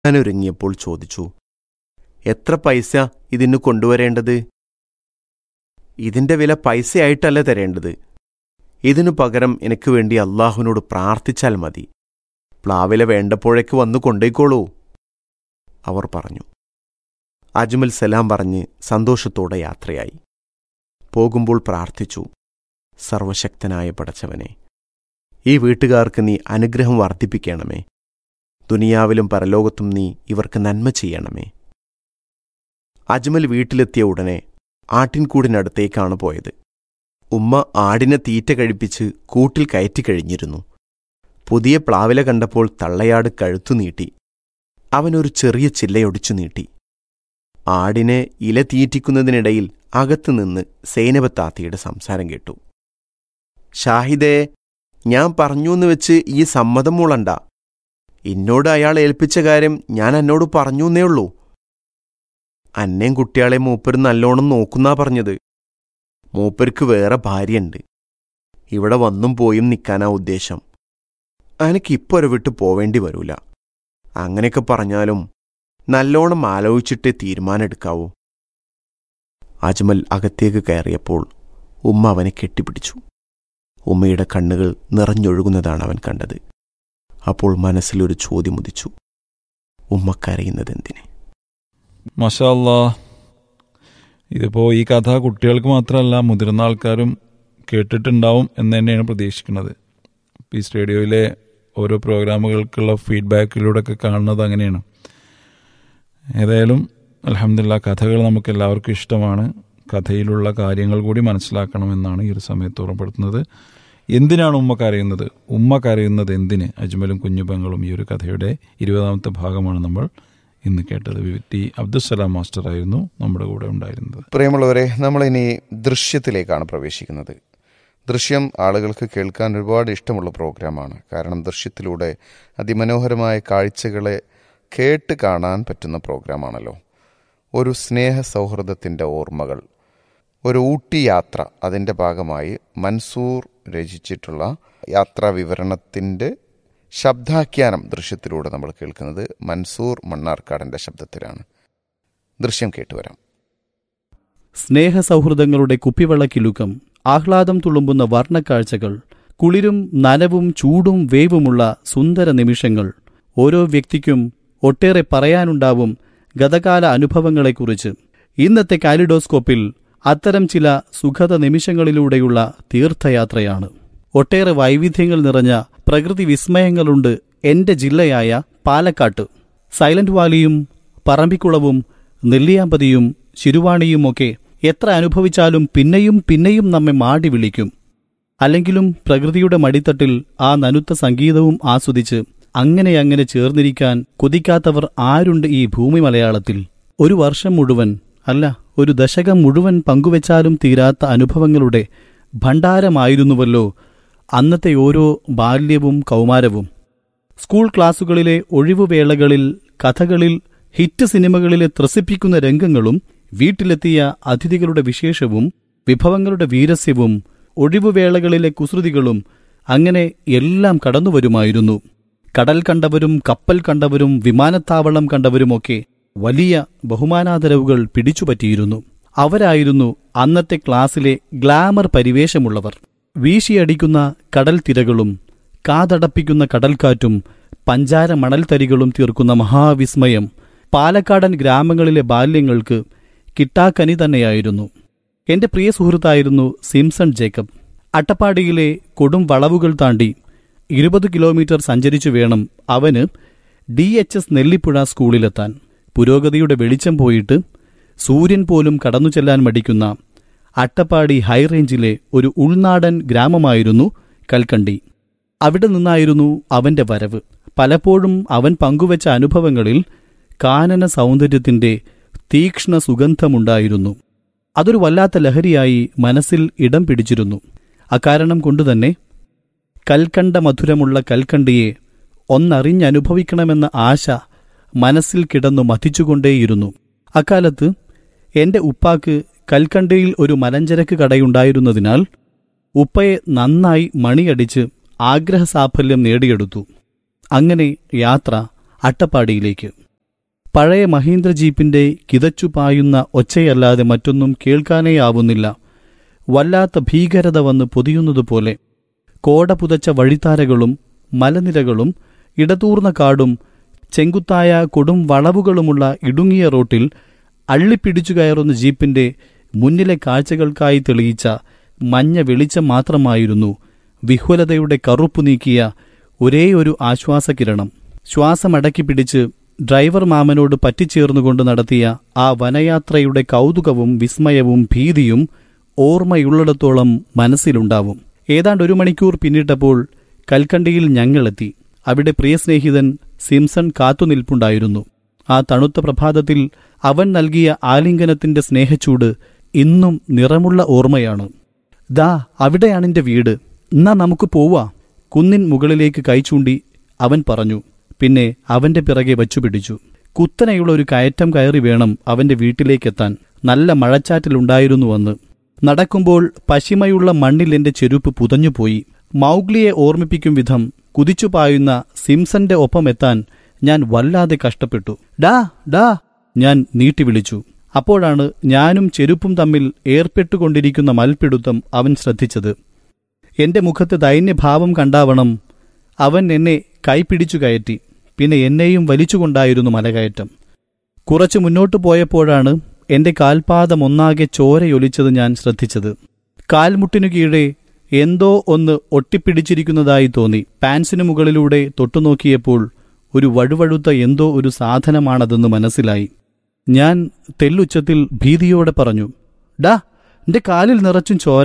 ഞാനൊരുങ്ങിയപ്പോൾ ചോദിച്ചു എത്ര പൈസ ഇതിന് കൊണ്ടുവരേണ്ടത് ഇതിന്റെ വില പൈസയായിട്ടല്ല തരേണ്ടത് ഇതിനു പകരം എനിക്ക് വേണ്ടി അള്ളാഹുവിനോട് പ്രാർത്ഥിച്ചാൽ മതി പ്ലാവില വേണ്ടപ്പോഴേക്ക് വന്നു കൊണ്ടേക്കോളൂ അവർ പറഞ്ഞു അജ്മൽ സലാം പറഞ്ഞ് സന്തോഷത്തോടെ യാത്രയായി പോകുമ്പോൾ പ്രാർത്ഥിച്ചു സർവശക്തനായ പടച്ചവനെ ഈ വീട്ടുകാർക്ക് നീ അനുഗ്രഹം വർദ്ധിപ്പിക്കണമേ ദുനിയാവിലും പരലോകത്തും നീ ഇവർക്ക് നന്മ ചെയ്യണമേ അജ്മൽ വീട്ടിലെത്തിയ ഉടനെ ആട്ടിൻകൂടിനടുത്തേക്കാണ് പോയത് ഉമ്മ ആടിനെ തീറ്റ കഴിപ്പിച്ച് കൂട്ടിൽ കയറ്റി കഴിഞ്ഞിരുന്നു പുതിയ പ്ലാവില കണ്ടപ്പോൾ തള്ളയാട് കഴുത്തു നീട്ടി അവനൊരു ചെറിയ ചില്ലയൊടിച്ചു നീട്ടി ആടിനെ ഇല തീറ്റിക്കുന്നതിനിടയിൽ അകത്തുനിന്ന് സേനബത്താത്തിയുടെ സംസാരം കേട്ടു ഷാഹിദേ ഞാൻ പറഞ്ഞൂന്ന് വെച്ച് ഈ സമ്മതം മൂളണ്ട എന്നോട് അയാൾ ഏൽപ്പിച്ച കാര്യം ഞാൻ എന്നോട് പറഞ്ഞൂന്നേ ഉള്ളൂ അന്നേം കുട്ടിയാളെ മൂപ്പര് നല്ലോണം നോക്കുന്നാ പറഞ്ഞത് മൂപ്പർക്ക് വേറെ ഭാര്യയുണ്ട് ഇവിടെ വന്നും പോയും നിൽക്കാനാ ഉദ്ദേശം എനിക്കിപ്പോ ഒരു വിട്ട് പോവേണ്ടി വരൂല അങ്ങനെയൊക്കെ പറഞ്ഞാലും നല്ലോണം ആലോചിച്ചിട്ടേ തീരുമാനമെടുക്കാവൂ അജ്മൽ അകത്തേക്ക് കയറിയപ്പോൾ ഉമ്മ അവനെ കെട്ടിപ്പിടിച്ചു ഉമ്മയുടെ കണ്ണുകൾ നിറഞ്ഞൊഴുകുന്നതാണ് അവൻ കണ്ടത് അപ്പോൾ മനസ്സിലൊരു ചോദ്യം ഉദിച്ചു ഉമ്മ കരയുന്നതെന്തിന് മഷാല്ലാ ഇതിപ്പോൾ ഈ കഥ കുട്ടികൾക്ക് മാത്രമല്ല മുതിർന്ന ആൾക്കാരും കേട്ടിട്ടുണ്ടാവും എന്ന് തന്നെയാണ് പ്രതീക്ഷിക്കുന്നത് ഈ സ്റ്റേഡിയോയിലെ ഓരോ പ്രോഗ്രാമുകൾക്കുള്ള ഫീഡ്ബാക്കിലൂടെ ഒക്കെ കാണുന്നത് അങ്ങനെയാണ് ഏതായാലും അലഹമില്ല കഥകൾ നമുക്ക് എല്ലാവർക്കും ഇഷ്ടമാണ് കഥയിലുള്ള കാര്യങ്ങൾ കൂടി മനസ്സിലാക്കണമെന്നാണ് ഈ ഒരു സമയത്ത് ഓർമ്മപ്പെടുത്തുന്നത് എന്തിനാണ് ഉമ്മ കരയുന്നത് ഉമ്മ കരയുന്നത് എന്തിന് അജ്മലും കുഞ്ഞുപങ്ങളും ഈ ഒരു കഥയുടെ ഇരുപതാമത്തെ ഭാഗമാണ് നമ്മൾ ഇന്ന് കേട്ടത് ടി അബ്ദുസലാം മാസ്റ്റർ ആയിരുന്നു നമ്മുടെ കൂടെ ഉണ്ടായിരുന്നത് പ്രിയമുള്ളവരെ നമ്മളിനി ദൃശ്യത്തിലേക്കാണ് പ്രവേശിക്കുന്നത് ദൃശ്യം ആളുകൾക്ക് കേൾക്കാൻ ഒരുപാട് ഇഷ്ടമുള്ള പ്രോഗ്രാമാണ് കാരണം ദൃശ്യത്തിലൂടെ അതിമനോഹരമായ കാഴ്ചകളെ കേട്ട് കാണാൻ പറ്റുന്ന പ്രോഗ്രാമാണല്ലോ ഒരു സ്നേഹ സൗഹൃദത്തിൻ്റെ ഓർമ്മകൾ ഒരു ഊട്ടി യാത്ര അതിൻ്റെ ഭാഗമായി മൻസൂർ രചിച്ചിട്ടുള്ള യാത്രാ വിവരണത്തിൻ്റെ ശബ്ദാഖ്യാനം ദൃശ്യത്തിലൂടെ നമ്മൾ കേൾക്കുന്നത് മൻസൂർ മണ്ണാർക്കാടിൻ്റെ ശബ്ദത്തിലാണ് ദൃശ്യം കേട്ടുവരാം സ്നേഹസൗഹൃദങ്ങളുടെ കുപ്പിവെള്ളക്കിലുക്കം ആഹ്ലാദം തുളുമ്പുന്ന വർണ്ണക്കാഴ്ചകൾ കുളിരും നനവും ചൂടും വേവുമുള്ള സുന്ദര നിമിഷങ്ങൾ ഓരോ വ്യക്തിക്കും ഒട്ടേറെ പറയാനുണ്ടാവും ഗതകാല അനുഭവങ്ങളെക്കുറിച്ച് ഇന്നത്തെ കാലിഡോസ്കോപ്പിൽ അത്തരം ചില സുഖത നിമിഷങ്ങളിലൂടെയുള്ള തീർത്ഥയാത്രയാണ് ഒട്ടേറെ വൈവിധ്യങ്ങൾ നിറഞ്ഞ പ്രകൃതി വിസ്മയങ്ങളുണ്ട് എന്റെ ജില്ലയായ പാലക്കാട്ട് സൈലന്റ് വാലിയും പറമ്പിക്കുളവും നെല്ലിയാമ്പതിയും ശിരുവാണിയുമൊക്കെ എത്ര അനുഭവിച്ചാലും പിന്നെയും പിന്നെയും നമ്മെ മാടി വിളിക്കും അല്ലെങ്കിലും പ്രകൃതിയുടെ മടിത്തട്ടിൽ ആ നനുത്ത സംഗീതവും ആസ്വദിച്ച് അങ്ങനെ അങ്ങനെ ചേർന്നിരിക്കാൻ കൊതിക്കാത്തവർ ആരുണ്ട് ഈ ഭൂമി മലയാളത്തിൽ ഒരു വർഷം മുഴുവൻ അല്ല ഒരു ദശകം മുഴുവൻ പങ്കുവച്ചാലും തീരാത്ത അനുഭവങ്ങളുടെ ഭണ്ഡാരമായിരുന്നുവല്ലോ അന്നത്തെ ഓരോ ബാല്യവും കൗമാരവും സ്കൂൾ ക്ലാസുകളിലെ ഒഴിവുവേളകളിൽ കഥകളിൽ ഹിറ്റ് സിനിമകളിലെ ത്രസിപ്പിക്കുന്ന രംഗങ്ങളും വീട്ടിലെത്തിയ അതിഥികളുടെ വിശേഷവും വിഭവങ്ങളുടെ വീരസ്യവും ഒഴിവുവേളകളിലെ കുസൃതികളും അങ്ങനെ എല്ലാം കടന്നുവരുമായിരുന്നു കടൽ കണ്ടവരും കപ്പൽ കണ്ടവരും വിമാനത്താവളം കണ്ടവരുമൊക്കെ വലിയ ബഹുമാനാദരവുകൾ പിടിച്ചുപറ്റിയിരുന്നു അവരായിരുന്നു അന്നത്തെ ക്ലാസ്സിലെ ഗ്ലാമർ പരിവേഷമുള്ളവർ വീശിയടിക്കുന്ന കടൽ തിരകളും കാതടപ്പിക്കുന്ന കടൽക്കാറ്റും പഞ്ചാര മണൽത്തരികളും തീർക്കുന്ന മഹാവിസ്മയം പാലക്കാടൻ ഗ്രാമങ്ങളിലെ ബാല്യങ്ങൾക്ക് കിട്ടാക്കനി തന്നെയായിരുന്നു എന്റെ പ്രിയ സുഹൃത്തായിരുന്നു സിംസൺ ജേക്കബ് അട്ടപ്പാടിയിലെ കൊടും വളവുകൾ താണ്ടി ഇരുപത് കിലോമീറ്റർ സഞ്ചരിച്ചു വേണം അവന് ഡി എച്ച് എസ് നെല്ലിപ്പുഴ സ്കൂളിലെത്താൻ പുരോഗതിയുടെ വെളിച്ചം പോയിട്ട് സൂര്യൻ പോലും കടന്നു ചെല്ലാൻ മടിക്കുന്ന അട്ടപ്പാടി ഹൈറേഞ്ചിലെ ഒരു ഉൾനാടൻ ഗ്രാമമായിരുന്നു കൽക്കണ്ടി അവിടെ നിന്നായിരുന്നു അവന്റെ വരവ് പലപ്പോഴും അവൻ പങ്കുവച്ച അനുഭവങ്ങളിൽ കാനന സൗന്ദര്യത്തിന്റെ തീക്ഷ്ണ സുഗന്ധമുണ്ടായിരുന്നു അതൊരു വല്ലാത്ത ലഹരിയായി മനസ്സിൽ ഇടം പിടിച്ചിരുന്നു അക്കാരണം കൊണ്ടുതന്നെ കൽക്കണ്ട മധുരമുള്ള കൽക്കണ്ടിയെ ഒന്നറിഞ്ഞനുഭവിക്കണമെന്ന ആശ മനസ്സിൽ കിടന്നു മഥിച്ചുകൊണ്ടേയിരുന്നു അക്കാലത്ത് എന്റെ ഉപ്പാക്ക് കൽക്കണ്ടയിൽ ഒരു മലഞ്ചരക്ക് കടയുണ്ടായിരുന്നതിനാൽ ഉപ്പയെ നന്നായി മണിയടിച്ച് ആഗ്രഹസാഫല്യം നേടിയെടുത്തു അങ്ങനെ യാത്ര അട്ടപ്പാടിയിലേക്ക് പഴയ മഹീന്ദ്ര ജീപ്പിന്റെ കിതച്ചു പായുന്ന ഒച്ചയല്ലാതെ മറ്റൊന്നും കേൾക്കാനേ ആവുന്നില്ല വല്ലാത്ത ഭീകരത വന്ന് പൊതിയുന്നതുപോലെ കോട പുതച്ച വഴിത്താരകളും മലനിരകളും ഇടതൂർന്ന കാടും ചെങ്കുത്തായ കൊടും വളവുകളുമുള്ള ഇടുങ്ങിയ റോട്ടിൽ അള്ളിപ്പിടിച്ചു കയറുന്ന ജീപ്പിന്റെ മുന്നിലെ കാഴ്ചകൾക്കായി തെളിയിച്ച മഞ്ഞ വെളിച്ചം മാത്രമായിരുന്നു വിഹ്വലതയുടെ കറുപ്പു നീക്കിയ ഒരേയൊരു ആശ്വാസകിരണം ശ്വാസമടക്കി പിടിച്ച് ഡ്രൈവർ മാമനോട് പറ്റിച്ചേർന്നുകൊണ്ട് നടത്തിയ ആ വനയാത്രയുടെ കൗതുകവും വിസ്മയവും ഭീതിയും ഓർമ്മയുള്ളിടത്തോളം മനസ്സിലുണ്ടാവും ഏതാണ്ട് ഒരു മണിക്കൂർ പിന്നിട്ടപ്പോൾ കൽക്കണ്ടിയിൽ ഞങ്ങളെത്തി അവിടെ പ്രിയ സ്നേഹിതൻ സിംസൺ കാത്തുനിൽപ്പുണ്ടായിരുന്നു ആ തണുത്ത പ്രഭാതത്തിൽ അവൻ നൽകിയ ആലിംഗനത്തിന്റെ സ്നേഹച്ചൂട് ഇന്നും നിറമുള്ള ഓർമ്മയാണ് ദാ അവിടെയാണെന്റെ വീട് എന്നാ നമുക്ക് പോവാ കുന്നിൻ മുകളിലേക്ക് കൈചൂണ്ടി അവൻ പറഞ്ഞു പിന്നെ അവന്റെ പിറകെ വച്ചുപിടിച്ചു കുത്തനെയുള്ള ഒരു കയറ്റം കയറി വേണം അവന്റെ വീട്ടിലേക്കെത്താൻ നല്ല മഴച്ചാറ്റിലുണ്ടായിരുന്നുവന്ന് നടക്കുമ്പോൾ പശിമയുള്ള മണ്ണിൽ എന്റെ ചെരുപ്പ് പുതഞ്ഞുപോയി മൗഗ്ലിയെ ഓർമ്മിപ്പിക്കും വിധം കുതിച്ചു പായുന്ന സിംസന്റെ ഒപ്പമെത്താൻ ഞാൻ വല്ലാതെ കഷ്ടപ്പെട്ടു ഡാ ഡാ ഞാൻ നീട്ടി വിളിച്ചു അപ്പോഴാണ് ഞാനും ചെരുപ്പും തമ്മിൽ ഏർപ്പെട്ടുകൊണ്ടിരിക്കുന്ന മൽപ്പിടുത്തം അവൻ ശ്രദ്ധിച്ചത് എന്റെ മുഖത്ത് ദൈന്യഭാവം കണ്ടാവണം അവൻ എന്നെ കൈപിടിച്ചു കയറ്റി പിന്നെ എന്നെയും വലിച്ചുകൊണ്ടായിരുന്നു മലകയറ്റം കുറച്ചു മുന്നോട്ടു പോയപ്പോഴാണ് എന്റെ കാൽപാദം ഒന്നാകെ ചോരയൊലിച്ചത് ഞാൻ ശ്രദ്ധിച്ചത് കാൽമുട്ടിനു കീഴെ എന്തോ ഒന്ന് ഒട്ടിപ്പിടിച്ചിരിക്കുന്നതായി തോന്നി പാൻസിനു മുകളിലൂടെ തൊട്ടുനോക്കിയപ്പോൾ ഒരു വഴുവഴുത്ത എന്തോ ഒരു സാധനമാണതെന്ന് മനസ്സിലായി ഞാൻ തെല്ലുച്ചത്തിൽ ഭീതിയോടെ പറഞ്ഞു ഡാ എന്റെ കാലിൽ നിറച്ചും ചോര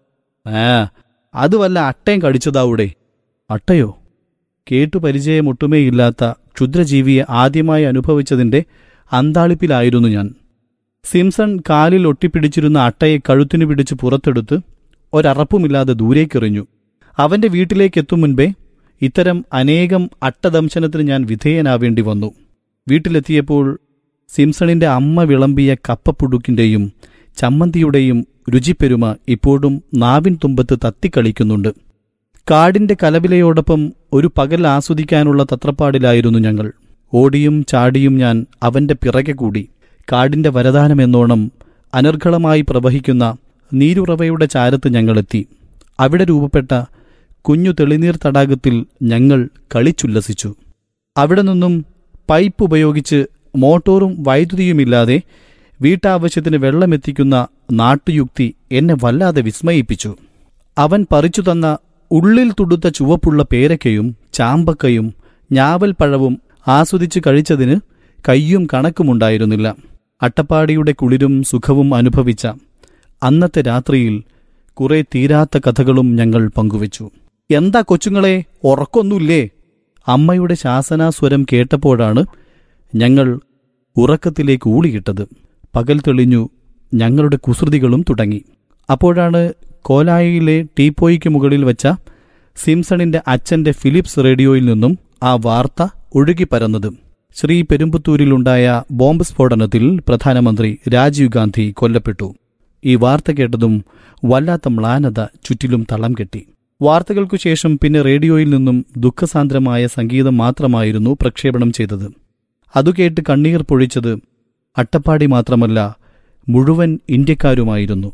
ആ അത് വല്ല അട്ടയും കടിച്ചതാവൂടെ അട്ടയോ കേട്ടു പരിചയമൊട്ടുമേയില്ലാത്ത ക്ഷുദ്രജീവിയെ ആദ്യമായി അനുഭവിച്ചതിന്റെ അന്താളിപ്പിലായിരുന്നു ഞാൻ സിംസൺ കാലിൽ ഒട്ടിപ്പിടിച്ചിരുന്ന അട്ടയെ കഴുത്തിനു പിടിച്ച് പുറത്തെടുത്ത് ഒരറപ്പുമില്ലാതെ ദൂരേക്കെറിഞ്ഞു അവന്റെ വീട്ടിലേക്കെത്തും മുൻപേ ഇത്തരം അനേകം അട്ടദംശനത്തിന് ഞാൻ വിധേയനാവേണ്ടി വന്നു വീട്ടിലെത്തിയപ്പോൾ സിംസണിന്റെ അമ്മ വിളമ്പിയ കപ്പപ്പുടുക്കിന്റെയും ചമ്മന്തിയുടെയും രുചിപ്പെരുമ ഇപ്പോഴും നാവിൻ തുമ്പത്ത് തത്തിക്കളിക്കുന്നുണ്ട് കാടിന്റെ കലവിലയോടൊപ്പം ഒരു പകൽ ആസ്വദിക്കാനുള്ള തത്രപ്പാടിലായിരുന്നു ഞങ്ങൾ ഓടിയും ചാടിയും ഞാൻ അവന്റെ പിറകെ കൂടി കാടിന്റെ വരദാനമെന്നോണം അനർഘളമായി പ്രവഹിക്കുന്ന നീരുറവയുടെ ചാരത്ത് ഞങ്ങളെത്തി അവിടെ രൂപപ്പെട്ട കുഞ്ഞു തെളിനീർ തടാകത്തിൽ ഞങ്ങൾ കളിച്ചുല്ലസിച്ചു അവിടെ നിന്നും പൈപ്പ് ഉപയോഗിച്ച് മോട്ടോറും വൈദ്യുതിയുമില്ലാതെ വീട്ടാവശ്യത്തിന് വെള്ളമെത്തിക്കുന്ന നാട്ടുയുക്തി എന്നെ വല്ലാതെ വിസ്മയിപ്പിച്ചു അവൻ പറിച്ചു തന്ന ഉള്ളിൽ തുടുത്ത ചുവപ്പുള്ള പേരക്കയും ചാമ്പക്കയും ഞാവൽപ്പഴവും ആസ്വദിച്ചു കഴിച്ചതിന് കയ്യും കണക്കുമുണ്ടായിരുന്നില്ല അട്ടപ്പാടിയുടെ കുളിരും സുഖവും അനുഭവിച്ച അന്നത്തെ രാത്രിയിൽ കുറെ തീരാത്ത കഥകളും ഞങ്ങൾ പങ്കുവച്ചു എന്താ കൊച്ചുങ്ങളെ ഉറക്കൊന്നുമില്ലേ അമ്മയുടെ ശാസനാസ്വരം കേട്ടപ്പോഴാണ് ഞങ്ങൾ ഉറക്കത്തിലേക്ക് ഊളിയിട്ടത് പകൽ തെളിഞ്ഞു ഞങ്ങളുടെ കുസൃതികളും തുടങ്ങി അപ്പോഴാണ് കോലായിലെ ടീപ്പോയ്ക്ക് മുകളിൽ വെച്ച സിംസണിന്റെ അച്ഛന്റെ ഫിലിപ്സ് റേഡിയോയിൽ നിന്നും ആ വാർത്ത ഒഴുകിപ്പരന്നത് ശ്രീ പെരുമ്പത്തൂരിലുണ്ടായ ബോംബ് സ്ഫോടനത്തിൽ പ്രധാനമന്ത്രി രാജീവ് ഗാന്ധി കൊല്ലപ്പെട്ടു ഈ വാർത്ത കേട്ടതും വല്ലാത്ത മ്ലാനത ചുറ്റിലും തളം കെട്ടി വാർത്തകൾക്കു ശേഷം പിന്നെ റേഡിയോയിൽ നിന്നും ദുഃഖസാന്ദ്രമായ സംഗീതം മാത്രമായിരുന്നു പ്രക്ഷേപണം ചെയ്തത് അതു കേട്ട് കണ്ണീർ പൊഴിച്ചത് അട്ടപ്പാടി മാത്രമല്ല മുഴുവൻ ഇന്ത്യക്കാരുമായിരുന്നു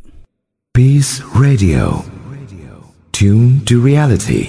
Peace Radio. Tune to reality.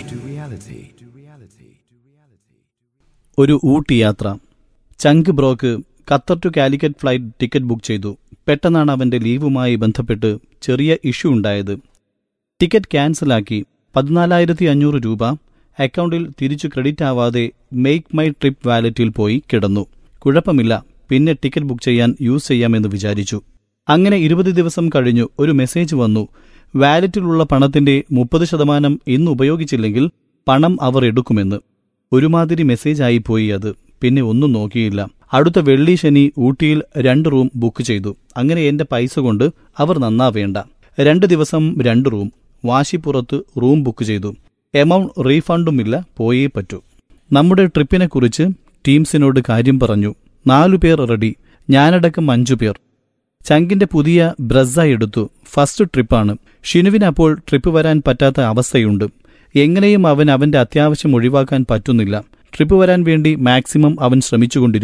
ഒരു ഊട്ടി യാത്ര ചങ്ക് broke Qatar to Calicut flight ticket book ചെയ്തു പെട്ടെന്നാണ് അവന്റെ ലീവുമായി ബന്ധപ്പെട്ട് ചെറിയ ഇഷ്യൂ ഉണ്ടായത് ടിക്കറ്റ് ക്യാൻസലാക്കി പതിനാലായിരത്തി അഞ്ഞൂറ് രൂപ അക്കൗണ്ടിൽ തിരിച്ചു ക്രെഡിറ്റ് ആവാതെ മേക്ക് മൈ ട്രിപ്പ് വാലറ്റിൽ പോയി കിടന്നു കുഴപ്പമില്ല പിന്നെ ടിക്കറ്റ് ബുക്ക് ചെയ്യാൻ യൂസ് ചെയ്യാമെന്ന് വിചാരിച്ചു അങ്ങനെ ഇരുപത് ദിവസം കഴിഞ്ഞു ഒരു മെസ്സേജ് വന്നു വാലറ്റിലുള്ള പണത്തിന്റെ മുപ്പത് ശതമാനം ഇന്ന് ഉപയോഗിച്ചില്ലെങ്കിൽ പണം അവർ എടുക്കുമെന്ന് ഒരുമാതിരി മെസ്സേജ് പോയി അത് പിന്നെ ഒന്നും നോക്കിയില്ല അടുത്ത വെള്ളി ശനി ഊട്ടിയിൽ രണ്ട് റൂം ബുക്ക് ചെയ്തു അങ്ങനെ എന്റെ പൈസ കൊണ്ട് അവർ നന്നാവേണ്ട രണ്ട് ദിവസം രണ്ട് റൂം വാശിപ്പുറത്ത് റൂം ബുക്ക് ചെയ്തു എമൗണ്ട് റീഫണ്ടുമില്ല പോയേ പറ്റൂ നമ്മുടെ ട്രിപ്പിനെ കുറിച്ച് ടീംസിനോട് കാര്യം പറഞ്ഞു നാലു പേർ റെഡി ഞാനടക്കം അഞ്ചു പേർ ചങ്കിന്റെ പുതിയ ബ്രസ എടുത്തു ഫസ്റ്റ് ട്രിപ്പാണ് ഷിനുവിന് അപ്പോൾ ട്രിപ്പ് വരാൻ പറ്റാത്ത അവസ്ഥയുണ്ട് എങ്ങനെയും അവൻ അവന്റെ അത്യാവശ്യം ഒഴിവാക്കാൻ പറ്റുന്നില്ല ട്രിപ്പ് വരാൻ വേണ്ടി മാക്സിമം അവൻ ശ്രമിച്ചുകൊണ്ടിരുന്നു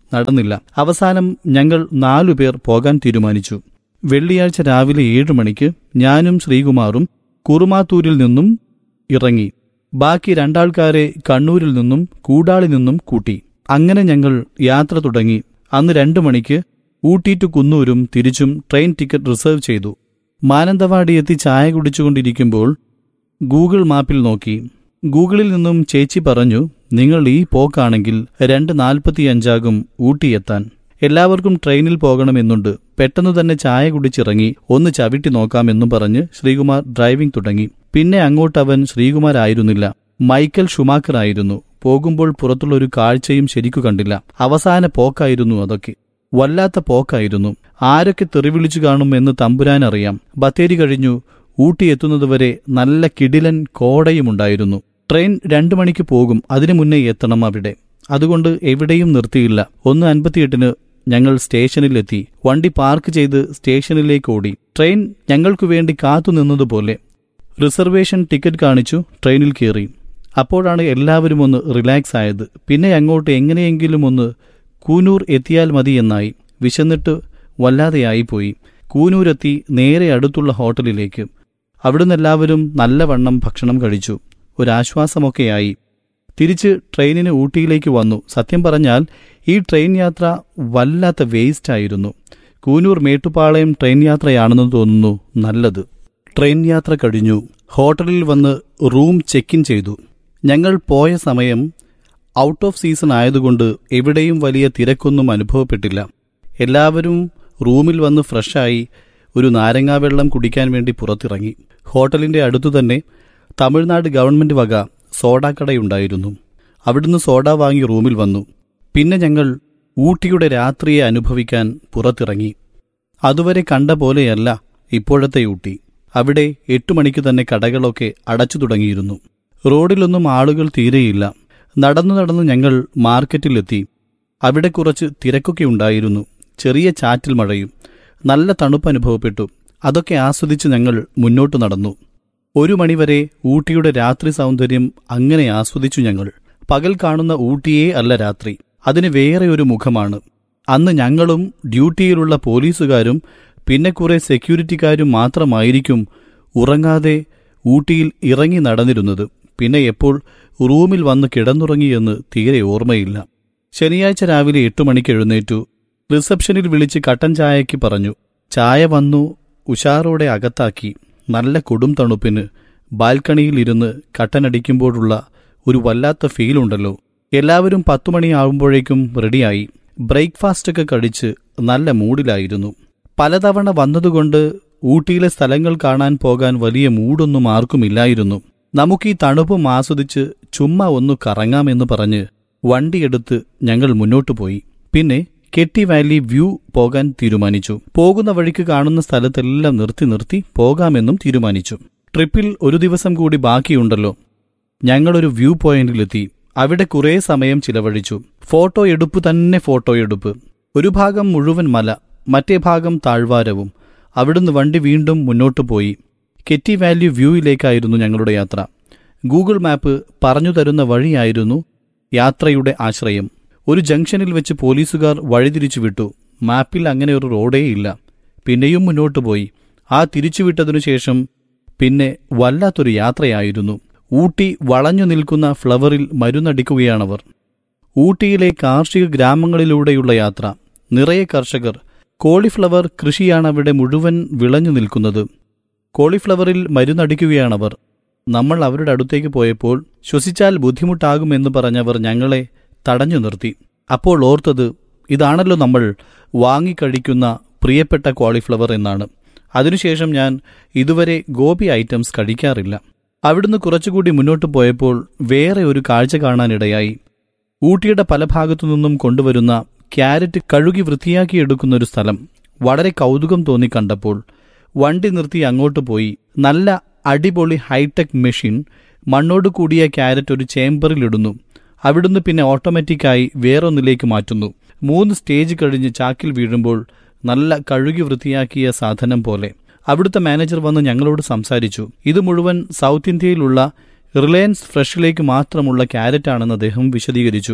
നടന്നില്ല അവസാനം ഞങ്ങൾ നാലുപേർ പോകാൻ തീരുമാനിച്ചു വെള്ളിയാഴ്ച രാവിലെ ഏഴ് മണിക്ക് ഞാനും ശ്രീകുമാറും കുറുമാത്തൂരിൽ നിന്നും ഇറങ്ങി ബാക്കി രണ്ടാൾക്കാരെ കണ്ണൂരിൽ നിന്നും കൂടാളി നിന്നും കൂട്ടി അങ്ങനെ ഞങ്ങൾ യാത്ര തുടങ്ങി അന്ന് രണ്ടു മണിക്ക് ഊട്ടി ടു കുന്നൂരും തിരിച്ചും ട്രെയിൻ ടിക്കറ്റ് റിസർവ് ചെയ്തു മാനന്തവാടി എത്തി ചായ കുടിച്ചുകൊണ്ടിരിക്കുമ്പോൾ ഗൂഗിൾ മാപ്പിൽ നോക്കി ഗൂഗിളിൽ നിന്നും ചേച്ചി പറഞ്ഞു നിങ്ങൾ ഈ പോക്കാണെങ്കിൽ രണ്ട് നാൽപ്പത്തിയഞ്ചാകും ഊട്ടിയെത്താൻ എല്ലാവർക്കും ട്രെയിനിൽ പോകണമെന്നുണ്ട് പെട്ടെന്ന് തന്നെ ചായ കുടിച്ചിറങ്ങി ഒന്ന് ചവിട്ടി നോക്കാമെന്നും പറഞ്ഞ് ശ്രീകുമാർ ഡ്രൈവിംഗ് തുടങ്ങി പിന്നെ അങ്ങോട്ട് അവൻ ശ്രീകുമാർ ആയിരുന്നില്ല മൈക്കൽ ഷുമാക്കർ ആയിരുന്നു പോകുമ്പോൾ പുറത്തുള്ള ഒരു കാഴ്ചയും ശരിക്കു കണ്ടില്ല അവസാന പോക്കായിരുന്നു അതൊക്കെ വല്ലാത്ത പോക്കായിരുന്നു ആരൊക്കെ തെറിവിളിച്ചു കാണും എന്ന് തമ്പുരാൻ അറിയാം ബത്തേരി കഴിഞ്ഞു ഊട്ടി എത്തുന്നതുവരെ നല്ല കിടിലൻ കോടയുമുണ്ടായിരുന്നു ട്രെയിൻ രണ്ടു മണിക്ക് പോകും അതിനു മുന്നേ എത്തണം അവിടെ അതുകൊണ്ട് എവിടെയും നിർത്തിയില്ല ഒന്ന് അൻപത്തിയെട്ടിന് ഞങ്ങൾ സ്റ്റേഷനിലെത്തി വണ്ടി പാർക്ക് ചെയ്ത് സ്റ്റേഷനിലേക്ക് ഓടി ട്രെയിൻ ഞങ്ങൾക്കു വേണ്ടി കാത്തുനിന്നതുപോലെ റിസർവേഷൻ ടിക്കറ്റ് കാണിച്ചു ട്രെയിനിൽ കയറി അപ്പോഴാണ് എല്ലാവരും ഒന്ന് റിലാക്സ് ആയത് പിന്നെ അങ്ങോട്ട് എങ്ങനെയെങ്കിലും ഒന്ന് കൂനൂർ എത്തിയാൽ മതി എന്നായി വിശന്നിട്ട് വല്ലാതെയായിപ്പോയി കൂനൂരെത്തി നേരെ അടുത്തുള്ള ഹോട്ടലിലേക്ക് അവിടുന്ന് എല്ലാവരും നല്ലവണ്ണം ഭക്ഷണം കഴിച്ചു ഒരാശ്വാസമൊക്കെയായി തിരിച്ച് ട്രെയിനിന് ഊട്ടിയിലേക്ക് വന്നു സത്യം പറഞ്ഞാൽ ഈ ട്രെയിൻ യാത്ര വല്ലാത്ത വേസ്റ്റ് ആയിരുന്നു കൂനൂർ മേട്ടുപ്പാളയം ട്രെയിൻ യാത്രയാണെന്ന് തോന്നുന്നു നല്ലത് ട്രെയിൻ യാത്ര കഴിഞ്ഞു ഹോട്ടലിൽ വന്ന് റൂം ചെക്ക് ഇൻ ചെയ്തു ഞങ്ങൾ പോയ സമയം ഔട്ട് ഓഫ് സീസൺ ആയതുകൊണ്ട് എവിടെയും വലിയ തിരക്കൊന്നും അനുഭവപ്പെട്ടില്ല എല്ലാവരും റൂമിൽ വന്ന് ഫ്രഷായി ഒരു നാരങ്ങാ വെള്ളം കുടിക്കാൻ വേണ്ടി പുറത്തിറങ്ങി ഹോട്ടലിന്റെ അടുത്തു തന്നെ തമിഴ്നാട് ഗവൺമെന്റ് വക സോഡാക്കടയുണ്ടായിരുന്നു അവിടുന്ന് സോഡ വാങ്ങി റൂമിൽ വന്നു പിന്നെ ഞങ്ങൾ ഊട്ടിയുടെ രാത്രിയെ അനുഭവിക്കാൻ പുറത്തിറങ്ങി അതുവരെ കണ്ട പോലെയല്ല ഇപ്പോഴത്തെ ഊട്ടി അവിടെ എട്ടു മണിക്ക് തന്നെ കടകളൊക്കെ അടച്ചു തുടങ്ങിയിരുന്നു റോഡിലൊന്നും ആളുകൾ തീരെയില്ല നടന്നു നടന്ന് ഞങ്ങൾ മാർക്കറ്റിലെത്തി അവിടെ കുറച്ച് തിരക്കൊക്കെ ഉണ്ടായിരുന്നു ചെറിയ ചാറ്റിൽ മഴയും നല്ല തണുപ്പ് അനുഭവപ്പെട്ടു അതൊക്കെ ആസ്വദിച്ച് ഞങ്ങൾ മുന്നോട്ട് നടന്നു ഒരു മണിവരെ ഊട്ടിയുടെ രാത്രി സൗന്ദര്യം അങ്ങനെ ആസ്വദിച്ചു ഞങ്ങൾ പകൽ കാണുന്ന ഊട്ടിയേ അല്ല രാത്രി അതിന് വേറെ ഒരു മുഖമാണ് അന്ന് ഞങ്ങളും ഡ്യൂട്ടിയിലുള്ള പോലീസുകാരും പിന്നെ കുറെ സെക്യൂരിറ്റിക്കാരും മാത്രമായിരിക്കും ഉറങ്ങാതെ ഊട്ടിയിൽ ഇറങ്ങി നടന്നിരുന്നത് പിന്നെ എപ്പോൾ റൂമിൽ വന്ന് കിടന്നുറങ്ങിയെന്ന് തീരെ ഓർമ്മയില്ല ശനിയാഴ്ച രാവിലെ എട്ടു മണിക്ക് എഴുന്നേറ്റു റിസപ്ഷനിൽ വിളിച്ച് കട്ടൻ ചായയ്ക്ക് പറഞ്ഞു ചായ വന്നു ഉഷാറോടെ അകത്താക്കി നല്ല കൊടും തണുപ്പിന് ബാൽക്കണിയിൽ ഇരുന്ന് കട്ടനടിക്കുമ്പോഴുള്ള ഒരു വല്ലാത്ത ഫീലുണ്ടല്ലോ എല്ലാവരും പത്തുമണിയാവുമ്പോഴേക്കും റെഡിയായി ബ്രേക്ക്ഫാസ്റ്റൊക്കെ കഴിച്ച് നല്ല മൂഡിലായിരുന്നു പലതവണ വന്നതുകൊണ്ട് ഊട്ടിയിലെ സ്ഥലങ്ങൾ കാണാൻ പോകാൻ വലിയ മൂടൊന്നും ആർക്കുമില്ലായിരുന്നു നമുക്ക് ഈ തണുപ്പും ആസ്വദിച്ച് ചുമ്മാ ഒന്ന് കറങ്ങാമെന്ന് പറഞ്ഞ് വണ്ടിയെടുത്ത് ഞങ്ങൾ മുന്നോട്ടു പോയി പിന്നെ കെട്ടി വാലി വ്യൂ പോകാൻ തീരുമാനിച്ചു പോകുന്ന വഴിക്ക് കാണുന്ന സ്ഥലത്തെല്ലാം നിർത്തി നിർത്തി പോകാമെന്നും തീരുമാനിച്ചു ട്രിപ്പിൽ ഒരു ദിവസം കൂടി ബാക്കിയുണ്ടല്ലോ ഞങ്ങളൊരു വ്യൂ പോയിന്റിലെത്തി അവിടെ കുറേ സമയം ചിലവഴിച്ചു ഫോട്ടോ എടുപ്പ് തന്നെ ഫോട്ടോ എടുപ്പ് ഒരു ഭാഗം മുഴുവൻ മല മറ്റേ ഭാഗം താഴ്വാരവും അവിടുന്ന് വണ്ടി വീണ്ടും മുന്നോട്ടു പോയി കെറ്റി വാല്യൂ വ്യൂയിലേക്കായിരുന്നു ഞങ്ങളുടെ യാത്ര ഗൂഗിൾ മാപ്പ് പറഞ്ഞു തരുന്ന വഴിയായിരുന്നു യാത്രയുടെ ആശ്രയം ഒരു ജംഗ്ഷനിൽ വെച്ച് പോലീസുകാർ വഴിതിരിച്ചു വിട്ടു മാപ്പിൽ അങ്ങനെ ഒരു റോഡേ ഇല്ല പിന്നെയും മുന്നോട്ടു പോയി ആ തിരിച്ചുവിട്ടതിനു ശേഷം പിന്നെ വല്ലാത്തൊരു യാത്രയായിരുന്നു ഊട്ടി വളഞ്ഞു നിൽക്കുന്ന ഫ്ലവറിൽ മരുന്നടിക്കുകയാണവർ ഊട്ടിയിലെ കാർഷിക ഗ്രാമങ്ങളിലൂടെയുള്ള യാത്ര നിറയെ കർഷകർ കോളിഫ്ലവർ കൃഷിയാണവിടെ മുഴുവൻ വിളഞ്ഞു നിൽക്കുന്നത് കോളിഫ്ലവറിൽ മരുന്നടിക്കുകയാണവർ നമ്മൾ അവരുടെ അടുത്തേക്ക് പോയപ്പോൾ ശ്വസിച്ചാൽ ബുദ്ധിമുട്ടാകുമെന്ന് പറഞ്ഞവർ ഞങ്ങളെ തടഞ്ഞു നിർത്തി അപ്പോൾ ഓർത്തത് ഇതാണല്ലോ നമ്മൾ വാങ്ങിക്കഴിക്കുന്ന പ്രിയപ്പെട്ട കോളിഫ്ലവർ എന്നാണ് അതിനുശേഷം ഞാൻ ഇതുവരെ ഗോപി ഐറ്റംസ് കഴിക്കാറില്ല അവിടുന്ന് കുറച്ചുകൂടി മുന്നോട്ട് പോയപ്പോൾ വേറെ ഒരു കാഴ്ച കാണാനിടയായി ഊട്ടിയുടെ പല ഭാഗത്തു നിന്നും കൊണ്ടുവരുന്ന ക്യാരറ്റ് കഴുകി വൃത്തിയാക്കിയെടുക്കുന്ന ഒരു സ്ഥലം വളരെ കൗതുകം തോന്നി കണ്ടപ്പോൾ വണ്ടി നിർത്തി അങ്ങോട്ട് പോയി നല്ല അടിപൊളി ഹൈടെക് മെഷീൻ മണ്ണോട് കൂടിയ ക്യാരറ്റ് ഒരു ചേംബറിലിടുന്നു അവിടുന്ന് പിന്നെ ഓട്ടോമാറ്റിക്കായി വേറൊന്നിലേക്ക് മാറ്റുന്നു മൂന്ന് സ്റ്റേജ് കഴിഞ്ഞ് ചാക്കിൽ വീഴുമ്പോൾ നല്ല കഴുകി വൃത്തിയാക്കിയ സാധനം പോലെ അവിടുത്തെ മാനേജർ വന്ന് ഞങ്ങളോട് സംസാരിച്ചു ഇത് മുഴുവൻ സൗത്ത് ഇന്ത്യയിലുള്ള റിലയൻസ് ഫ്രഷിലേക്ക് മാത്രമുള്ള ക്യാരറ്റാണെന്ന് അദ്ദേഹം വിശദീകരിച്ചു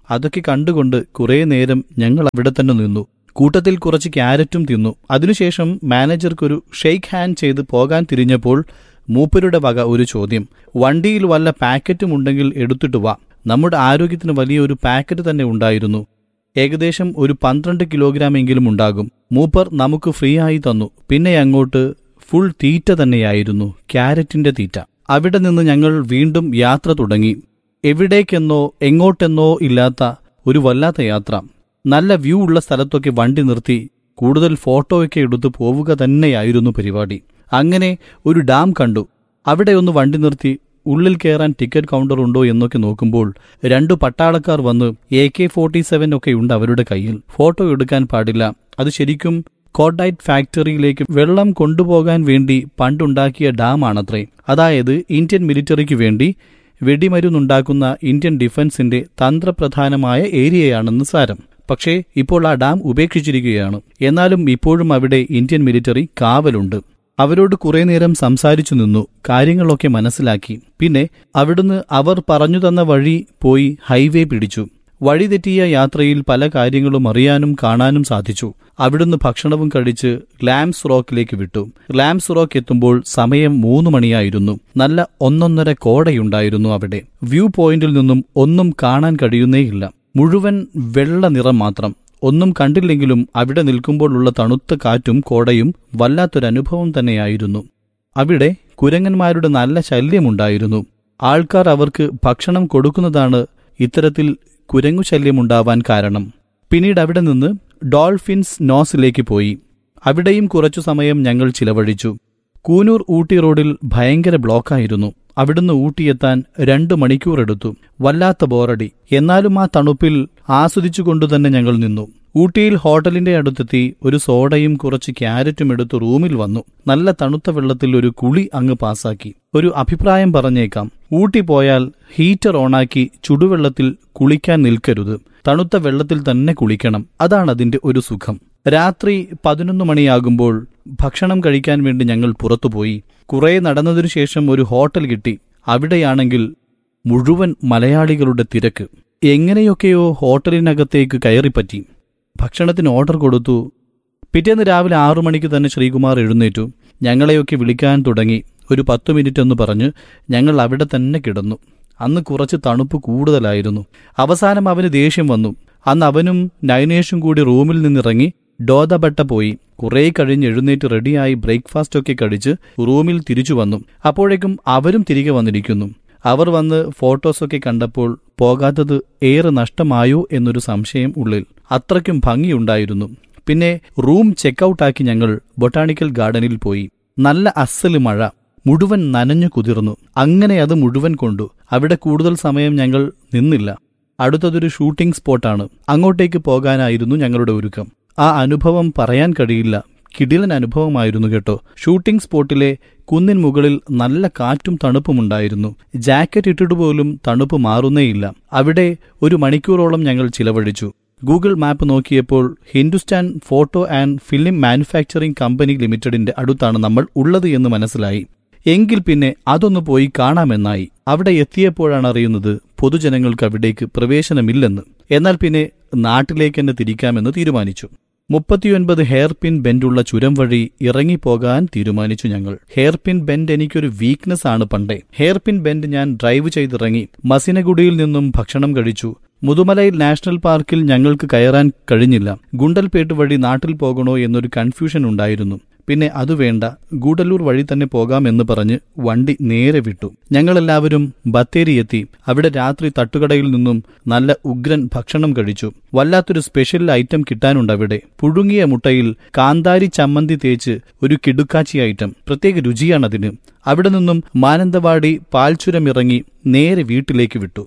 അതൊക്കെ കണ്ടുകൊണ്ട് കുറേ നേരം ഞങ്ങൾ അവിടെ തന്നെ നിന്നു കൂട്ടത്തിൽ കുറച്ച് ക്യാരറ്റും തിന്നു അതിനുശേഷം മാനേജർക്കൊരു ഷെയ്ക്ക് ഹാൻഡ് ചെയ്ത് പോകാൻ തിരിഞ്ഞപ്പോൾ മൂപ്പരുടെ വക ഒരു ചോദ്യം വണ്ടിയിൽ വല്ല പാക്കറ്റും ഉണ്ടെങ്കിൽ എടുത്തിട്ട് വാ നമ്മുടെ ആരോഗ്യത്തിന് വലിയൊരു പാക്കറ്റ് തന്നെ ഉണ്ടായിരുന്നു ഏകദേശം ഒരു പന്ത്രണ്ട് കിലോഗ്രാം എങ്കിലും ഉണ്ടാകും മൂപ്പർ നമുക്ക് ഫ്രീ ആയി തന്നു പിന്നെ അങ്ങോട്ട് ഫുൾ തീറ്റ തന്നെയായിരുന്നു ക്യാരറ്റിന്റെ തീറ്റ അവിടെ നിന്ന് ഞങ്ങൾ വീണ്ടും യാത്ര തുടങ്ങി എവിടേക്കെന്നോ എങ്ങോട്ടെന്നോ ഇല്ലാത്ത ഒരു വല്ലാത്ത യാത്ര നല്ല വ്യൂ ഉള്ള സ്ഥലത്തൊക്കെ വണ്ടി നിർത്തി കൂടുതൽ ഫോട്ടോയൊക്കെ എടുത്ത് പോവുക തന്നെയായിരുന്നു പരിപാടി അങ്ങനെ ഒരു ഡാം കണ്ടു അവിടെ ഒന്ന് വണ്ടി നിർത്തി ഉള്ളിൽ കയറാൻ ടിക്കറ്റ് കൗണ്ടർ ഉണ്ടോ എന്നൊക്കെ നോക്കുമ്പോൾ രണ്ടു പട്ടാളക്കാർ വന്ന് എ കെ ഫോർട്ടി സെവൻ ഒക്കെ ഉണ്ട് അവരുടെ കയ്യിൽ ഫോട്ടോ എടുക്കാൻ പാടില്ല അത് ശരിക്കും കോഡൈറ്റ് ഫാക്ടറിയിലേക്ക് വെള്ളം കൊണ്ടുപോകാൻ വേണ്ടി പണ്ടുണ്ടാക്കിയ ഡാമാണത്രേ അതായത് ഇന്ത്യൻ മിലിറ്ററിക്ക് വേണ്ടി വെടിമരുന്നുണ്ടാക്കുന്ന ഇന്ത്യൻ ഡിഫൻസിന്റെ തന്ത്രപ്രധാനമായ ഏരിയയാണെന്ന് സാരം പക്ഷേ ഇപ്പോൾ ആ ഡാം ഉപേക്ഷിച്ചിരിക്കുകയാണ് എന്നാലും ഇപ്പോഴും അവിടെ ഇന്ത്യൻ മിലിറ്ററി കാവലുണ്ട് അവരോട് കുറെ നേരം സംസാരിച്ചു നിന്നു കാര്യങ്ങളൊക്കെ മനസ്സിലാക്കി പിന്നെ അവിടുന്ന് അവർ പറഞ്ഞു തന്ന വഴി പോയി ഹൈവേ പിടിച്ചു വഴിതെറ്റിയ യാത്രയിൽ പല കാര്യങ്ങളും അറിയാനും കാണാനും സാധിച്ചു അവിടുന്ന് ഭക്ഷണവും കഴിച്ച് ലാംസ് റോക്കിലേക്ക് വിട്ടു ലാംസ് റോക്ക് എത്തുമ്പോൾ സമയം മൂന്ന് മണിയായിരുന്നു നല്ല ഒന്നൊന്നര കോടയുണ്ടായിരുന്നു അവിടെ വ്യൂ പോയിന്റിൽ നിന്നും ഒന്നും കാണാൻ കഴിയുന്നേയില്ല മുഴുവൻ വെള്ള നിറം മാത്രം ഒന്നും കണ്ടില്ലെങ്കിലും അവിടെ നിൽക്കുമ്പോഴുള്ള തണുത്ത കാറ്റും കോടയും വല്ലാത്തൊരനുഭവം തന്നെയായിരുന്നു അവിടെ കുരങ്ങന്മാരുടെ നല്ല ശല്യമുണ്ടായിരുന്നു ആൾക്കാർ അവർക്ക് ഭക്ഷണം കൊടുക്കുന്നതാണ് ഇത്തരത്തിൽ കുരങ്ങു ശല്യമുണ്ടാവാൻ കാരണം പിന്നീട് അവിടെ നിന്ന് ഡോൾഫിൻസ് നോസിലേക്ക് പോയി അവിടെയും കുറച്ചു സമയം ഞങ്ങൾ ചിലവഴിച്ചു കൂനൂർ ഊട്ടി റോഡിൽ ഭയങ്കര ബ്ലോക്കായിരുന്നു അവിടുന്ന് ഊട്ടിയെത്താൻ രണ്ടു മണിക്കൂർ എടുത്തു വല്ലാത്ത ബോറടി എന്നാലും ആ തണുപ്പിൽ ആസ്വദിച്ചുകൊണ്ടു തന്നെ ഞങ്ങൾ നിന്നു ഊട്ടിയിൽ ഹോട്ടലിന്റെ അടുത്തെത്തി ഒരു സോഡയും കുറച്ച് ക്യാരറ്റും എടുത്ത് റൂമിൽ വന്നു നല്ല തണുത്ത വെള്ളത്തിൽ ഒരു കുളി അങ്ങ് പാസാക്കി ഒരു അഭിപ്രായം പറഞ്ഞേക്കാം ഊട്ടി പോയാൽ ഹീറ്റർ ഓണാക്കി ചുടുവെള്ളത്തിൽ കുളിക്കാൻ നിൽക്കരുത് തണുത്ത വെള്ളത്തിൽ തന്നെ കുളിക്കണം അതാണ് അതിന്റെ ഒരു സുഖം രാത്രി പതിനൊന്ന് മണിയാകുമ്പോൾ ഭക്ഷണം കഴിക്കാൻ വേണ്ടി ഞങ്ങൾ പുറത്തുപോയി കുറെ നടന്നതിനു ശേഷം ഒരു ഹോട്ടൽ കിട്ടി അവിടെയാണെങ്കിൽ മുഴുവൻ മലയാളികളുടെ തിരക്ക് എങ്ങനെയൊക്കെയോ ഹോട്ടലിനകത്തേക്ക് കയറിപ്പറ്റി ഭക്ഷണത്തിന് ഓർഡർ കൊടുത്തു പിറ്റേന്ന് രാവിലെ ആറു മണിക്ക് തന്നെ ശ്രീകുമാർ എഴുന്നേറ്റു ഞങ്ങളെയൊക്കെ വിളിക്കാൻ തുടങ്ങി ഒരു പത്തു മിനിറ്റ് എന്ന് പറഞ്ഞ് ഞങ്ങൾ അവിടെ തന്നെ കിടന്നു അന്ന് കുറച്ച് തണുപ്പ് കൂടുതലായിരുന്നു അവസാനം അവന് ദേഷ്യം വന്നു അന്ന് അവനും നൈനേഷും കൂടി റൂമിൽ നിന്നിറങ്ങി ഡോദബട്ട പോയി കുറെ കഴിഞ്ഞ് എഴുന്നേറ്റ് റെഡിയായി ബ്രേക്ക്ഫാസ്റ്റ് ഒക്കെ കഴിച്ച് റൂമിൽ തിരിച്ചു വന്നു അപ്പോഴേക്കും അവരും തിരികെ വന്നിരിക്കുന്നു അവർ വന്ന് ഫോട്ടോസൊക്കെ കണ്ടപ്പോൾ പോകാത്തത് ഏറെ നഷ്ടമായോ എന്നൊരു സംശയം ഉള്ളിൽ അത്രയ്ക്കും ഭംഗിയുണ്ടായിരുന്നു പിന്നെ റൂം ചെക്കൌട്ടാക്കി ഞങ്ങൾ ബൊട്ടാണിക്കൽ ഗാർഡനിൽ പോയി നല്ല അസല് മഴ മുഴുവൻ നനഞ്ഞു കുതിർന്നു അങ്ങനെ അത് മുഴുവൻ കൊണ്ടു അവിടെ കൂടുതൽ സമയം ഞങ്ങൾ നിന്നില്ല അടുത്തതൊരു ഷൂട്ടിംഗ് സ്പോട്ടാണ് അങ്ങോട്ടേക്ക് പോകാനായിരുന്നു ഞങ്ങളുടെ ഒരുക്കം ആ അനുഭവം പറയാൻ കഴിയില്ല കിടിലൻ അനുഭവമായിരുന്നു കേട്ടോ ഷൂട്ടിംഗ് സ്പോട്ടിലെ കുന്നിൻ മുകളിൽ നല്ല കാറ്റും തണുപ്പുമുണ്ടായിരുന്നു ജാക്കറ്റ് ഇട്ടിട്ട് പോലും തണുപ്പ് മാറുന്നേയില്ല അവിടെ ഒരു മണിക്കൂറോളം ഞങ്ങൾ ചിലവഴിച്ചു ഗൂഗിൾ മാപ്പ് നോക്കിയപ്പോൾ Hindustan photo and film manufacturing company ലിമിറ്റഡിന്റെ അടുത്താണ് നമ്മൾ ഉള്ളത് എന്ന് മനസ്സിലായി എങ്കിൽ പിന്നെ അതൊന്ന് പോയി കാണാമെന്നായി അവിടെ എത്തിയപ്പോഴാണ് അറിയുന്നത് പൊതുജനങ്ങൾക്ക് അവിടേക്ക് പ്രവേശനമില്ലെന്ന് എന്നാൽ പിന്നെ നാട്ടിലേക്ക് തന്നെ തിരിക്കാമെന്ന് തീരുമാനിച്ചു മുപ്പത്തിയൊൻപത് ഹെയർ പിൻ ബെൻഡുള്ള ചുരം വഴി ഇറങ്ങിപ്പോകാൻ തീരുമാനിച്ചു ഞങ്ങൾ ഹെയർ പിൻ ബെൻഡ് എനിക്കൊരു വീക്ക്നെസ് ആണ് പണ്ടേ ഹെയർ പിൻ ബെൻഡ് ഞാൻ ഡ്രൈവ് ചെയ്തിറങ്ങി മസിനഗുഡിയിൽ നിന്നും ഭക്ഷണം കഴിച്ചു മുതുമലയിൽ നാഷണൽ പാർക്കിൽ ഞങ്ങൾക്ക് കയറാൻ കഴിഞ്ഞില്ല ഗുണ്ടൽപേട്ട് വഴി നാട്ടിൽ പോകണോ എന്നൊരു കൺഫ്യൂഷൻ ഉണ്ടായിരുന്നു പിന്നെ അത് വേണ്ട ഗൂഡല്ലൂർ വഴി തന്നെ പോകാമെന്ന് പറഞ്ഞ് വണ്ടി നേരെ വിട്ടു ഞങ്ങളെല്ലാവരും ബത്തേരി എത്തി അവിടെ രാത്രി തട്ടുകടയിൽ നിന്നും നല്ല ഉഗ്രൻ ഭക്ഷണം കഴിച്ചു വല്ലാത്തൊരു സ്പെഷ്യൽ ഐറ്റം കിട്ടാനുണ്ട് അവിടെ പുഴുങ്ങിയ മുട്ടയിൽ കാന്താരി ചമ്മന്തി തേച്ച് ഒരു കിടുക്കാച്ചി ഐറ്റം പ്രത്യേക രുചിയാണതിന് അവിടെ നിന്നും മാനന്തവാടി പാൽച്ചുരം ഇറങ്ങി നേരെ വീട്ടിലേക്ക് വിട്ടു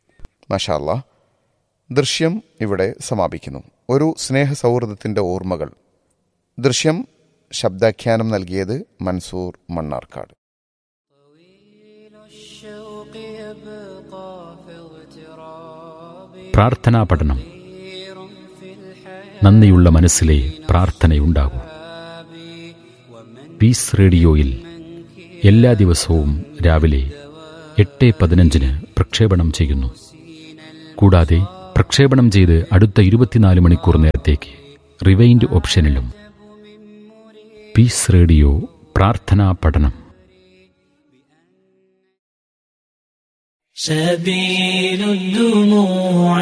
മഷാല്ല ദൃശ്യം ഇവിടെ സമാപിക്കുന്നു ഒരു സ്നേഹ സൗഹൃദത്തിൻ്റെ ഓർമ്മകൾ ദൃശ്യം ശബ്ദാഖ്യാനം നൽകിയത് മൻസൂർ മണ്ണാർക്കാട് الشوق يبقى في اغتراب പ്രാർത്ഥനാ പഠനം طير في الحياة നന്ദിയുള്ള മനസ്സിലെ പ്രാർത്ഥനയുണ്ടാകും പീസ് റേഡിയോയിൽ എല്ലാ ദിവസവും രാവിലെ എട്ട് പതിനഞ്ചിന് പ്രക്ഷേപണം ചെയ്യുന്നു കൂടാതെ പ്രക്ഷേപണം ചെയ്ത് അടുത്ത ഇരുപത്തിനാല് മണിക്കൂർ നേരത്തേക്ക് റിവൈൻഡ് ഓപ്ഷനിലും പീസ് റേഡിയോ പ്രാർത്ഥനാ പഠനം سبيل الدموع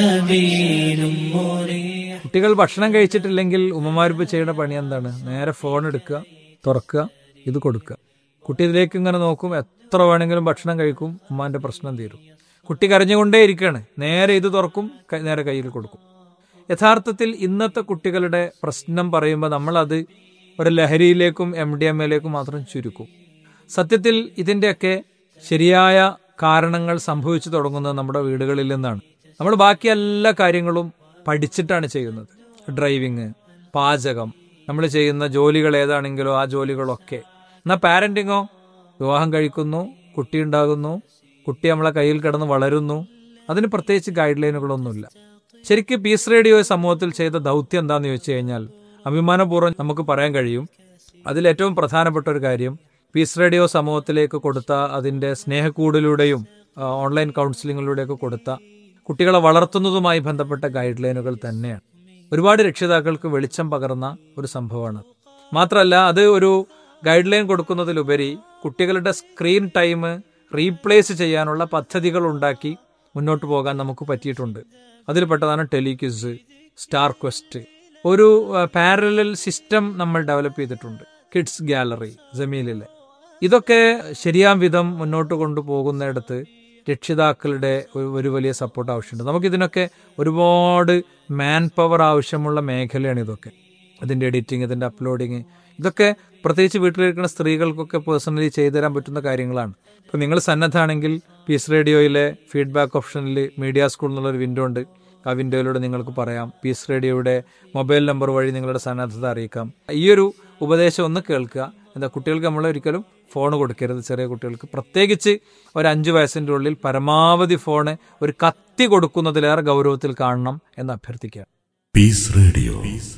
سبيل مريح കുട്ടികൾ ഭക്ഷണം കഴിച്ചിട്ടില്ലെങ്കിൽ ഉമ്മമാരിപ്പ് ചെയ്യുന്ന പണി എന്താണ് നേരെ ഫോൺ എടുക്കുക തുറക്കുക ഇത് കൊടുക്കുക കുട്ടി ഇതിലേക്ക് ഇങ്ങനെ നോക്കും എത്ര വേണമെങ്കിലും ഭക്ഷണം കഴിക്കും ഉമ്മാന്റെ പ്രശ്നം തീരും കുട്ടി കരഞ്ഞുകൊണ്ടേ ഇരിക്കുകയാണ് നേരെ ഇത് തുറക്കും ക- നേരെ കയ്യിൽ കൊടുക്കും യഥാർത്ഥത്തിൽ ഇന്നത്തെ കുട്ടികളുടെ പ്രശ്നം പറയുമ്പോൾ നമ്മളത് ഒരു ലഹരിയിലേക്കും എം ഡി എം എയിലേക്കും മാത്രം ചുരുക്കും സത്യത്തിൽ ഇതിൻ്റെയൊക്കെ ശരിയായ കാരണങ്ങൾ സംഭവിച്ചു തുടങ്ങുന്നത് നമ്മുടെ വീടുകളിൽ നിന്നാണ് നമ്മൾ ബാക്കി എല്ലാ കാര്യങ്ങളും പഠിച്ചിട്ടാണ് ചെയ്യുന്നത് ഡ്രൈവിങ് പാചകം നമ്മൾ ചെയ്യുന്ന ജോലികൾ ഏതാണെങ്കിലോ ആ ജോലികളൊക്കെ എന്നാൽ പാരന്റിങ്ങോ വിവാഹം കഴിക്കുന്നു കുട്ടി ഉണ്ടാകുന്നു കുട്ടി നമ്മളെ കയ്യിൽ കിടന്ന് വളരുന്നു അതിന് പ്രത്യേകിച്ച് ഗൈഡ് ലൈനുകളൊന്നുമില്ല ശരിക്കും പീസ് റേഡിയോ സമൂഹത്തിൽ ചെയ്ത ദൗത്യം എന്താണെന്ന് ചോദിച്ചു കഴിഞ്ഞാൽ അഭിമാനപൂർവ്വം നമുക്ക് പറയാൻ കഴിയും അതിലേറ്റവും പ്രധാനപ്പെട്ട ഒരു കാര്യം പീസ് റേഡിയോ സമൂഹത്തിലേക്ക് കൊടുത്ത അതിൻ്റെ സ്നേഹക്കൂടിലൂടെയും ആ, ഓൺലൈൻ കൗൺസിലിങ്ങിലൂടെയൊക്കെ കൊടുത്ത കുട്ടികളെ വളർത്തുന്നതുമായി ബന്ധപ്പെട്ട ഗൈഡ് ലൈനുകൾ തന്നെയാണ് ഒരുപാട് രക്ഷിതാക്കൾക്ക് വെളിച്ചം പകർന്ന ഒരു സംഭവമാണ് മാത്രമല്ല അത് ഒരു ഗൈഡ് ലൈൻ കൊടുക്കുന്നതിലുപരി കുട്ടികളുടെ സ്ക്രീൻ ടൈം റീപ്ലേസ് ചെയ്യാനുള്ള പദ്ധതികൾ ഉണ്ടാക്കി മുന്നോട്ട് പോകാൻ നമുക്ക് പറ്റിയിട്ടുണ്ട് അതിൽപ്പെട്ടതാണ് ടെലിക്വിസ് സ്റ്റാർ ക്വസ്റ്റ് ഒരു പാരലൽ സിസ്റ്റം നമ്മൾ ഡെവലപ്പ് ചെയ്തിട്ടുണ്ട് കിഡ്സ് ഗാലറി ജമീലിലെ ഇതൊക്കെ ശരിയാം വിധം മുന്നോട്ട് കൊണ്ടുപോകുന്നിടത്ത് രക്ഷിതാക്കളുടെ ഒരു ഒരു വലിയ സപ്പോർട്ട് ആവശ്യമുണ്ട് നമുക്കിതിനൊക്കെ ഒരുപാട് മാൻ പവർ ആവശ്യമുള്ള മേഖലയാണ് ഇതൊക്കെ ഇതിൻ്റെ എഡിറ്റിംഗ് ഇതിൻ്റെ അപ്ലോഡിങ് ഇതൊക്കെ പ്രത്യേകിച്ച് വീട്ടിലിരിക്കുന്ന സ്ത്രീകൾക്കൊക്കെ പേഴ്സണലി ചെയ്തു തരാൻ പറ്റുന്ന കാര്യങ്ങളാണ് ഇപ്പോൾ നിങ്ങൾ സന്നദ്ധാണെങ്കിൽ പീസ് റേഡിയോയിലെ ഫീഡ്ബാക്ക് ഓപ്ഷനിൽ മീഡിയ സ്കൂൾ എന്നുള്ളൊരു വിൻഡോ ഉണ്ട് ആ വിൻഡോയിലൂടെ നിങ്ങൾക്ക് പറയാം പീസ് റേഡിയോയുടെ മൊബൈൽ നമ്പർ വഴി നിങ്ങളുടെ സന്നദ്ധത അറിയിക്കാം ഈ ഒരു ഉപദേശം ഒന്ന് കേൾക്കുക എന്താ കുട്ടികൾക്ക് നമ്മൾ ഒരിക്കലും ഫോൺ കൊടുക്കരുത് ചെറിയ കുട്ടികൾക്ക് പ്രത്യേകിച്ച് ഒരു അഞ്ച് വയസ്സിൻ്റെ ഉള്ളിൽ പരമാവധി ഫോണ് ഒരു കത്തി കൊടുക്കുന്നതിലേറെ ഗൗരവത്തിൽ കാണണം എന്ന് അഭ്യർത്ഥിക്കുക Peace Radio.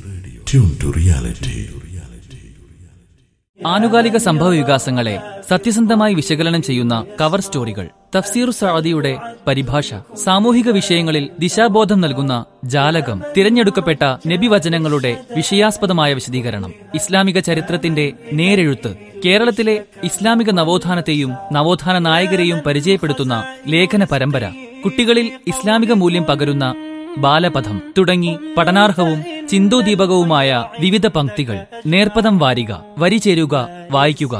Tune to reality. ആനുകാലിക സംഭവ വികാസങ്ങളെ സത്യസന്ധമായി വിശകലനം ചെയ്യുന്ന കവർ സ്റ്റോറികൾ തഫ്സീർ സഅദിയുടെ പരിഭാഷ സാമൂഹിക വിഷയങ്ങളിൽ ദിശാബോധം നൽകുന്ന ജാലകം തിരഞ്ഞെടുക്കപ്പെട്ട നബിവചനങ്ങളുടെ വിഷയാസ്പദമായ വിശദീകരണം ഇസ്ലാമിക ചരിത്രത്തിന്റെ നേരെഴുത്ത് കേരളത്തിലെ ഇസ്ലാമിക നവോത്ഥാനത്തെയും നവോത്ഥാന നായകരെയും പരിചയപ്പെടുത്തുന്ന ലേഖന പരമ്പര കുട്ടികളിൽ ഇസ്ലാമിക മൂല്യം പകരുന്ന ബാലപഥം തുടങ്ങി പഠനാർഹവും ചിന്തോദീപകവുമായ വിവിധ പംക്തികൾ നേർപ്പദം വാരിക വരി ചേരുക വായിക്കുക